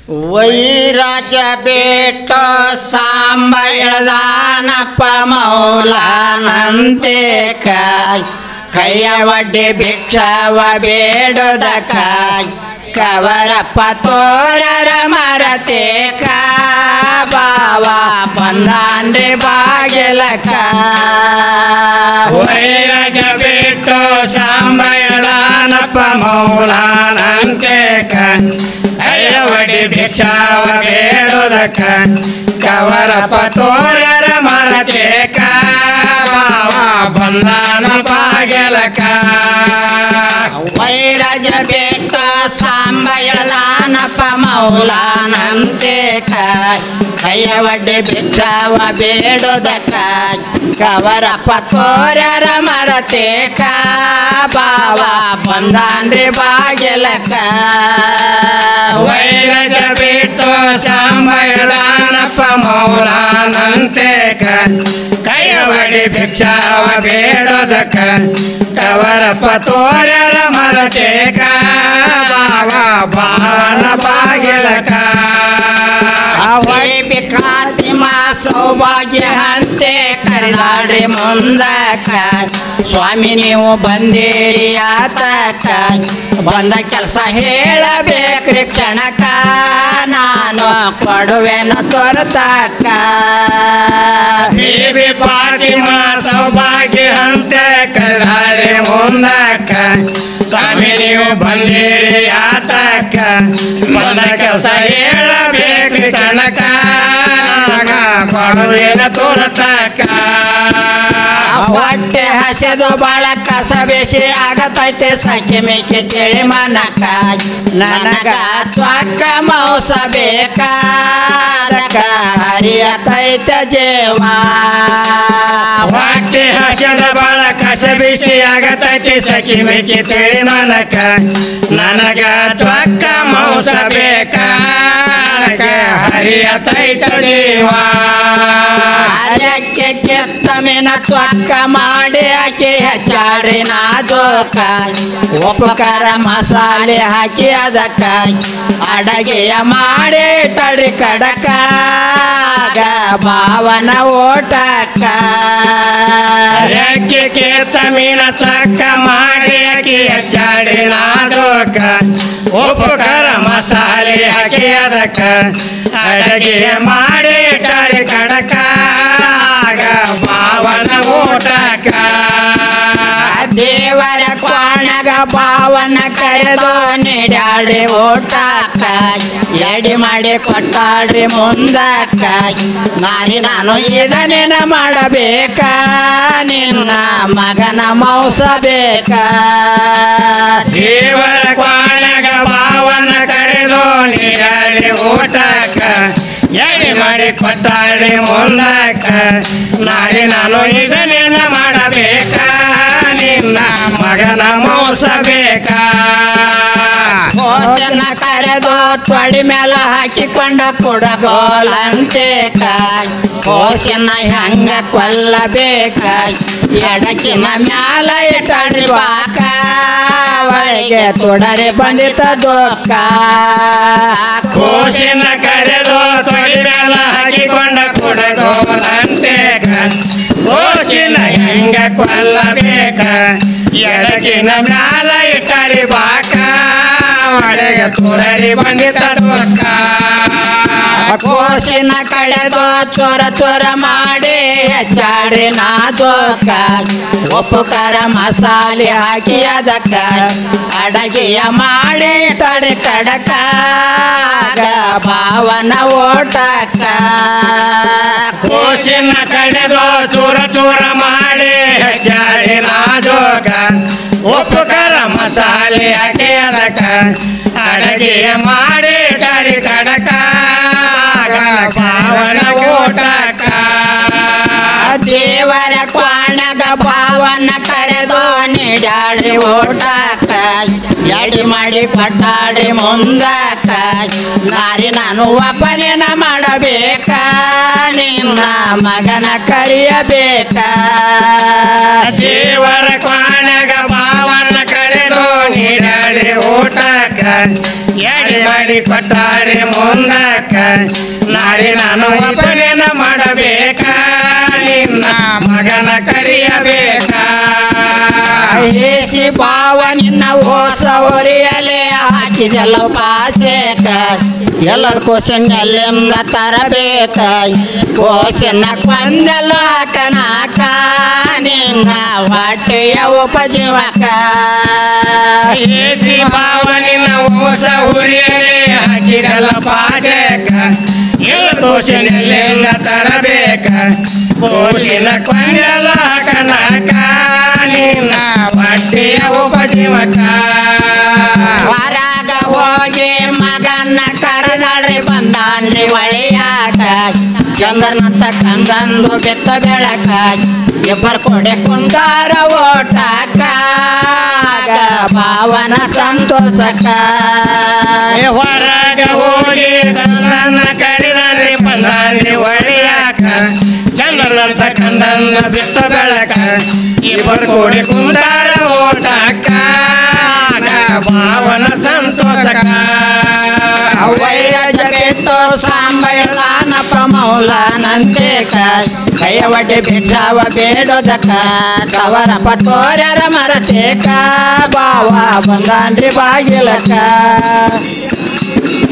ವೈರಾಜ ಬೇಟ ಸಾಂಬ ಎಳ್ದಾನಪ್ಪ ಮೌಲಾನಂತೆ ಕಾಯ್ ಕೈಯ ಒಡ್ಡಿ ಭಿಕ್ಷವ ಬೇಡದ ಕಾಯ್ ಕವರಪ್ಪ ತೋರರ ಮರತೆ ಕಾ ಬಾವ ಬಂದಾನ್ರಿ ಬಾಗಿಲಕ ವೈರಜ ಬಿಟ್ಟು ಸಾಂಬಳನಪ್ಪ ಮೌಲಾನಂತೆ ಕೈಯವಡಿ ಭಿಕ್ಷಾವ ಬೇಡುದಕ್ಕ ಕವರಪ್ಪ ತೋರರ ಮರತೆ ಬಾವ ಬಂದಾನ ಬಾಗೆಲಕ ವೈರಾಜ ಬೇಟ ಸಾಂಬ ಎಳ್ದಾನಪ್ಪ ಮೌಲಾನಂತೆ ಕಾಯ್ ಕೈಯ ಒಡ್ಡಿ ಭಿಕ್ಷಾವ ಬೇಡೋದಕ್ಕ ಕವರಪ್ಪ ತೋರ್ಯಾರ ಮರತೆ ಕಾ ಬಾವ ಬಂದಾನ್ರಿ ಬಾಗಿಲಕ ವೈರಜ ಬಿಟ್ಟು ಸಾಂಬಳನಪ್ಪ ಮೌಲಾನಂತೆ ಕೈಯವಡಿ ಭಿಕ್ಷಾವ ಬೇಡೋದಕ್ಕ ಕವರಪ್ಪ ತೋರರ ಮರತೆ ಬಾವ ಬಾನ ಬಾಗಿಲಕ ಅವೈ ಬಿಕಾತಿ ಮಾ ಸೌಭಾಗ್ಯ ಹಂತೆ ಕರಿದಾಡ್ರಿ ಮುಂದಕ್ಕ ಸ್ವಾಮಿ ನೀವು ಬಂದಿರಿ ಆತಕ್ಕ ಬಂದ ಕೆಲಸ ಹೇಳಬೇಕ್ರಿ ಕ್ಷಣಕ ನಾನು ಕೊಡುವೆನು ತೋರ್ತಕ್ಕ ಬೀಬಿ ಪಾಟಿಮ ಸೌಭಾಗ್ಯ ಅಂತೆ ಕಲ್ಲಾರೆ ಮುಂದಕ್ಕ ಸ್ವಾಮಿ ನೀವು ಬಂದಿರಿ ಆತಕ್ಕ ಬಂದ ಕೆಲಸ ಹೇಳಬೇಕು ಕನಕ ಕೊಡುವಿನ ತುರತಕ್ಕ ಹೊಟ್ಟೆ ಹಸೆದು ಬಾಳ ಕಸ ಬೇಸಿ ಆಗತೈತೆ ಸಖಿ ಮೇಕೆ ತಿಳಿ ಮನಕ ನನಗ ತ್ವಕ್ಕ ಮೌಸ ಬೇಕಾದಕ ಹರಿಯತೈತೆ ಜೀವ ಹೊಟ್ಟೆ ಹಸದ ಬಾಳ ಕಸ ಬಿಸಿ ಆಗತೈತಿ ಸಖಿ ಮೇಕಿ ತಿಳಿ ನನಕ ನನಗ ತ್ವಕ್ಕ ಮೌಸ ಬೇಕ ಹರಿಯತೈತ ದೇವಾ ಅದಕ್ಕೆ ಕೆತ್ತಮಿನ ತ್ವಕ್ಕ ಮಾಡಿ ಹಾಕಿ ಹೆಚ್ಚಾಡ್ರಿ ನಾಜೋಕ ಉಪಕಾರ ಮಸಾಲೆ ಹಾಕಿ ಅದಕ್ಕ ಅಡಗೆಯ ಮಾಡಿ ತಡಿ ಕಡಕ ಭಾವನ ಓಟಕ್ಕ ರೆಕ್ಕೆ ಕೇತ ಮೀನ ಚಕ್ಕ ಮಾಡಿ ಹಾಕಿ ಹಚ್ಚಾಡಿ ನಾದೋಕ ಉಪಕಾರ ಮಸಾಲೆ ಹಾಕಿ ಅದಕ್ಕ ಅಡಗೆ ಮಾಡಿ ಟರಿ ಕಡಕ ಆಗ ಭಾವನ ಊಟಕ ದೇವರ ಕ್ವಾಣಗ ಭಾವನ ಕರೆದು ನೀಡ್ಯಾಡ್ರಿ ಓಟಕ್ಕ ಎಡಿ ಮಾಡಿ ಕೊಟ್ಟಾಡ್ರಿ ಮುಂದಕ್ಕ ನಾರಿ ನಾನು ಇದನ್ನೇನ ಮಾಡಬೇಕ ನಿನ್ನ ಮಗನ ಮೌಸ ಬೇಕ ದೇವರ ಕ್ವಾಣಗ ಭಾವನ ಕರೆದು ನೀರಾಡಿ ಊಟಕ್ಕ ಎಡೆ ಮಾಡಿ ಕೊಟ್ಟಾಡಿ ಮುಂದಕ್ಕ ನಾಳೆ ನಾನು ಇದನ್ನೇನ ಮಾಡಬೇಕ ನಿನ್ನ ಮಗನ ಮೋಸಬೇಕ ಭೋಜನ ಕರೆದು ತೊಡಿ ಮೇಲ ಹಾಕಿಕೊಂಡ ಕುಡಗೋಲಂತೆ ಕಾಯ್ ಭೋಜನ ಹೆಂಗ ಕೊಲ್ಲಬೇಕ ಎಡಕಿನ ಮ್ಯಾಲ ಇಟ್ಟಡ್ರಿ ಬಾಕ ಒಳಗೆ ತೊಡರಿ ಬಂದಿತ ದೋಕ ಕೋಶಿನ ಕರೆದು ತೊಡಿ ಮೇಲ ಹಾಕಿಕೊಂಡ ಕೊಡಗೋಲಂತೆ ಕೋಶಿನ ಹೆಂಗ ಕೊಲ್ಲಬೇಕ ಎಡಕಿನ ಮ್ಯಾಲ ಇಟ್ಟರಿ ಬಾಕ ಒಳಗೆ ತುಳರಿ ಬಂದಿತ ದೊಕ್ಕ ಕೋಸಿನ ಕಡೆದು ಚೊರ ಚೊರ ಮಾಡಿ ಹೆಚ್ಚಾಡ್ರಿ ನಾ ದೋಕ ಉಪಕಾರ ಮಸಾಲೆ ಹಾಕಿ ಅದಕ್ಕ ಅಡಗೆಯ ಮಾಡಿ ತಡಿ ಕಡಕ ಭಾವನ ಓಟಕ್ಕ ಕೋಶಿನ ಕಡೆದು ಚೂರ ಚೂರ ಮಾಡಿ ಹಚ್ಚಾಡಿ ನಾಜೋಗ ಉಪಕಾರ ಮಸಾಲೆ ಹಾಕಿ ಅದಕ್ಕ ಅಡಗೆ ಮಾಡಿ ಕರಿ ಕಡಕ ಪಾವನ ಊಟಕ ದೇವರ ಕ್ವಾಣಗ ಭಾವನ ಕರೆದು ನೀಡಾಡ್ರಿ ಓಟಕ್ಕ ಎಡಿ ಮಾಡಿ ಕೊಟ್ಟಾಡ್ರಿ ಮುಂದಕ್ಕ ನಾರಿ ನಾನು ಒಬ್ಬನೇನ ಮಾಡಬೇಕ ನಿನ್ನ ಮಗನ ಕರಿಯಬೇಕ ದೇವರ ಕ್ವಾಣಗ ಭಾವನ ಕರೆದು ನೀಡಲಿ ಊಟಕ್ಕ ಎಡಿ ಮಾಡಿ ಕೊಟ್ಟಾರೆ ಮುಂದಕ್ಕ ನಾರಿ ನಾನು ಒಬ್ಬನೇನ ಮಾಡಬೇಕ ನಿನ್ನ ಮಗನ ಕರಿಯಬೇಕ ಏಸಿ ಬಾವ ನಿನ್ನ ಓಸ ಒರಿಯಲೆ ಹಾಕಿದೆಲ್ಲ ಪಾಸೇಕ ಎಲ್ಲ ಕೋಸಿನ ಎಲ್ಲಿಂದ ತರಬೇಕ ಕೋಸಿನ ಕೊಂದೆಲ್ಲ ಹಾಕನಾಕ ನಿನ್ನ ಹೊಟ್ಟೆಯ ಉಪಜೀವಕ ಏಸಿ ಭಾವನಿನ ಮೋಸ ಹುರಿಯಲೆ ಹಾಕಿರಲ್ಲ ಪಾಚಕ ಎಲ್ಲ ದೋಷನೆಲ್ಲ ತರಬೇಕ ಪೋಷಿನ ಕೊಂಡೆಲ್ಲ ಕನಕ ನಿನ್ನ ಹೊಟ್ಟೆಯ ಉಪಜೀವಕ ಹೊರಗ ಹೋಗಿ ಮಗನ್ನ ಕರೆದಾಡ್ರಿ ಬಂದಾನ್ರಿ ಒಳಿಯಾಕ ಚಂದ್ರನಂತ ಕಂದಂದು ಬೆತ್ತ ಬೆಳಕ ಇಬ್ಬರು ಕೊಡೆ ಕುಂದಾರ ಓಟಾಕ ಭಾವನ ಸಂತೋಷಕ ಏ ಹೊರಗ ಹೋಗಿ ನನ್ನ ಕರಿದಾನ್ರಿ ಬಂದಾನ್ರಿ ಒಳಿಯಾಕ ಚಂದ್ರನಂತ ಕಂದನ್ನ ಬಿತ್ತ ಬೆಳಕ ಇಬ್ಬರು ಕೂಡಿ ಕುಂದಾರ ಓಟಕ್ಕ ಭಾವನ ಸಂತೋಷಕ ವೈರಜ ಬೆತ್ತು ಸಾಂಬಳನಪ ಮೌಲಾನಂತೇಕ ಕೈಯ ಒಡ್ಡಿ ಭಿಕ್ಷಾವ ಬೇಡೋದಕ್ಕ ತವರಪ್ಪ ತೋರ್ಯಾರ ಮರತೇಕ ಬಾವ ಬಂದಾನ್ರಿ ಬಾಗಿಲಕ